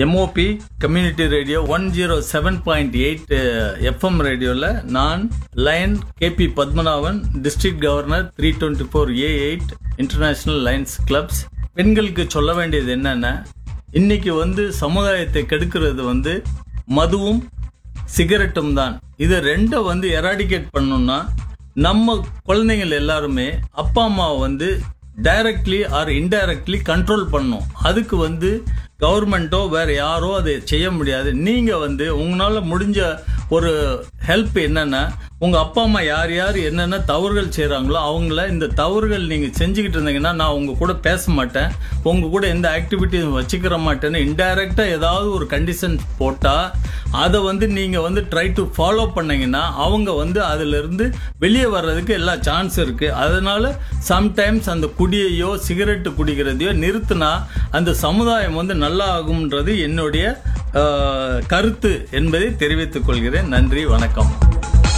MOP community radio one zero seven point eight FM ரேடியோவில் நான் lion KP Padmanabhan district governor three twenty four A eight international lions clubs பெண்களுக்கு சொல்ல வேண்டியது என்னன்னா இன்னைக்கு வந்து சமுதாயத்தை கெடுக்கிறது வந்து மதுவும் சிகரெட்டும் தான் இது ரெண்டை வந்து எராடிகேட் பண்ணணும்னா நம்ம குழந்தைகள் எல்லாருமே அப்பா அம்மாவை வந்து டைரக்ட்லி ஆர் இன்டைரக்ட்லி கண்ட்ரோல் பண்ணும் அதுக்கு வந்து கவர்மெண்ட்டோ வேற யாரோ அதை செய்ய முடியாது நீங்க வந்து உங்களால முடிஞ்ச ஒரு ஹெல்ப் என்னன்னா உங்க அப்பா அம்மா யார் யார் என்னென்ன தவறுகள் செய்றாங்களோ அவங்கள இந்த தவறுகள் நீங்க செஞ்சுக்கிட்டு இருந்தீங்கன்னா நான் உங்க கூட பேச மாட்டேன் உங்க கூட எந்த ஆக்டிவிட்டியும் வச்சுக்கிற மாட்டேன்னு இன்டைரக்டா ஏதாவது ஒரு கண்டிஷன் போட்டா அதை வந்து நீங்க வந்து ட்ரை டு ஃபாலோ பண்ணீங்கன்னா அவங்க வந்து அதுல இருந்து வெளியே வர்றதுக்கு எல்லா சான்ஸ் இருக்கு அதனால சம்டைம்ஸ் அந்த குடியையோ சிகரெட் குடிக்கிறதையோ நிறுத்தினா அந்த சமுதாயம் வந்து நல்லா ஆகும்ன்றது என்னுடைய ஆஹ், கருத்து என்பதை தெரிவித்துக் கொள்கிறேன் நன்றி வணக்கம்